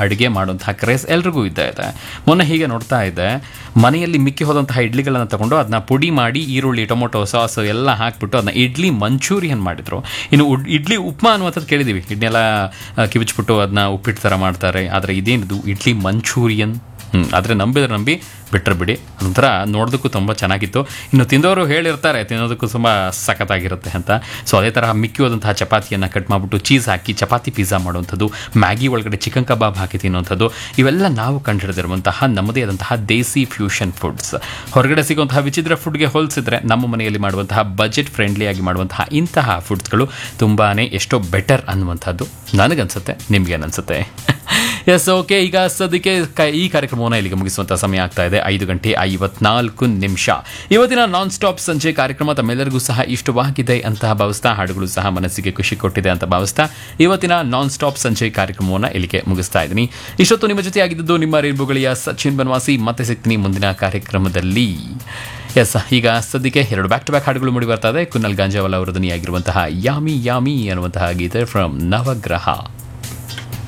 ಅಡುಗೆ ಮಾಡುವಂತಹ ಕ್ರೇಸ್ ಎಲ್ರಿಗೂ ಇದ್ದೇ ಇದೆ ಮೊನ್ನೆ ಹೀಗೆ ನೋಡ್ತಾ ಇದ್ದೆ ಮನೆಯಲ್ಲಿ ಮಿಕ್ಕಿ ಹೋದಂತಹ ಇಡ್ಲಿಗಳನ್ನು ತಗೊಂಡು ಅದನ್ನ ಪುಡಿ ಮಾಡಿ ಈರುಳ್ಳಿ ಟೊಮೊಟೊ ಸಾಸ್ ಎಲ್ಲ ಹಾಕ್ಬಿಟ್ಟು ಅದನ್ನ ಇಡ್ಲಿ ಮಂಚೂರಿಯನ್ ಮಾಡಿದ್ರು ಇನ್ನು ಉಡ್- ಇಡ್ಲಿ ಉಪ್ಮಾ ಅನ್ನುವಂಥದ್ದು ಕೇಳಿದ್ದೀವಿ ಇಡ್ಲಿ ಎಲ್ಲ ಆ, ಕಿವುಚ್ಬಿಟ್ಟು ಅದನ್ನ ಉಪ್ಪಿಟ್ಟು ಥರ ಮಾಡ್ತಾರೆ ಆದರೆ ಇದೇನಿದು ಇಡ್ಲಿ ಮಂಚೂರಿಯನ್ ಹ್ಞೂ ಆದರೆ ನಂಬಿದ್ರೆ ನಂಬಿ ಬಿಟ್ಟರೆ ಬಿಡಿ ಒಂಥರ ನೋಡೋದಕ್ಕೂ ತುಂಬ ಚೆನ್ನಾಗಿತ್ತು ಇನ್ನು ತಿಂದವರು ಹೇಳಿರ್ತಾರೆ ತಿನ್ನೋದಕ್ಕೂ ತುಂಬ ಸಖತ್ತಾಗಿರುತ್ತೆ ಅಂತ ಸೊ ಅದೇ ಥರ ಮಿಕ್ಕಿ ಹೋದಂತಹ ಚಪಾತಿಯನ್ನು ಕಟ್ ಮಾಡಿಬಿಟ್ಟು ಚೀಸ್ ಹಾಕಿ ಚಪಾತಿ ಪಿಜ್ಜಾ ಮಾಡುವಂಥದ್ದು ಮ್ಯಾಗಿ ಒಳಗಡೆ ಚಿಕನ್ ಕಬಾಬ್ ಹಾಕಿ ತಿನ್ನುವಂಥದ್ದು ಇವೆಲ್ಲ ನಾವು ಕಂಡುಹಿಡಿದಿರುವಂತಹ ನಮ್ಮದೇ ಆದಂತಹ ದೇಸಿ ಫ್ಯೂಷನ್ ಫುಡ್ಸ್ ಹೊರಗಡೆ ಸಿಗುವಂತಹ ವಿಚಿತ್ರ ಫುಡ್ಗೆ ಹೋಲಿಸಿದ್ರೆ ನಮ್ಮ ಮನೆಯಲ್ಲಿ ಮಾಡುವಂತಹ ಬಜೆಟ್ ಫ್ರೆಂಡ್ಲಿಯಾಗಿ ಮಾಡುವಂತಹ ಇಂತಹ ಫುಡ್ಸ್ಗಳು ತುಂಬಾ ಎಷ್ಟೋ ಬೆಟರ್ ಅನ್ನುವಂಥದ್ದು ನನಗನ್ಸುತ್ತೆ ನಿಮ್ಗೇನನ್ಸುತ್ತೆ ಎಸ್ ಓಕೆ ಈಗ ಸದ್ಯಕ್ಕೆ ಕ- ಈ ಕಾರ್ಯಕ್ರಮವನ್ನು ಇಲ್ಲಿಗೆ ಮುಗಿಸುವಂಥ ಸಮಯ ಆಗ್ತಾ ಇದೆ ಐದು ಗಂಟೆ ಐವತ್ನಾಲ್ಕು ನಿಮಿಷ ಇವತ್ತಿನ ನಾನ್ ಸ್ಟಾಪ್ ಸಂಜೆ ಕಾರ್ಯಕ್ರಮ ತಮ್ಮೆಲ್ಲರಿಗೂ ಸಹ ಇಷ್ಟವಾಗಿದೆ ಅಂತ ಭಾವಿಸ್ತಾ ಹಾಡುಗಳು ಸಹ ಮನಸ್ಸಿಗೆ ಖುಷಿ ಕೊಟ್ಟಿದೆ ಅಂತ ಭಾವಿಸ್ತಾ ಇವತ್ತಿನ ನಾನ್ ಸ್ಟಾಪ್ ಸಂಜೆ ಕಾರ್ಯಕ್ರಮವನ್ನು ಇಲ್ಲಿಗೆ ಮುಗಿಸ್ತಾ ಇದ್ದೀನಿ ಇಷ್ಟೊತ್ತು ನಿಮ್ಮ ಜೊತೆ ಆಗಿದ್ದು ನಿಮ್ಮ ರೇರ್ಬುಗಳಿಯ ಸಚಿನ್ ಬನ್ವಾಸಿ ಮತ್ತೆ ಸಿಗ್ತೀನಿ ಮುಂದಿನ ಕಾರ್ಯಕ್ರಮದಲ್ಲಿ ಎಸ್ ಈಗ ಸದ್ಯಕ್ಕೆ ಎರಡು ಬ್ಯಾಕ್ ಟು ಬ್ಯಾಕ್ ಹಾಡುಗಳು ಮೂಡಿ ಬರ್ತಾ ಇದೆ ಕುನ್ನಲ್ ಗಾಂಜಾವಾಲ ಅವರ ಧ್ವನಿಯಾಗಿರುವಂತಹ ಯಾಮಿ ಯಾಮಿ ಅನ್ನುವಂತಹ ಗೀತೆ ಫ್ರಮ್ ನವಗ್ರಹ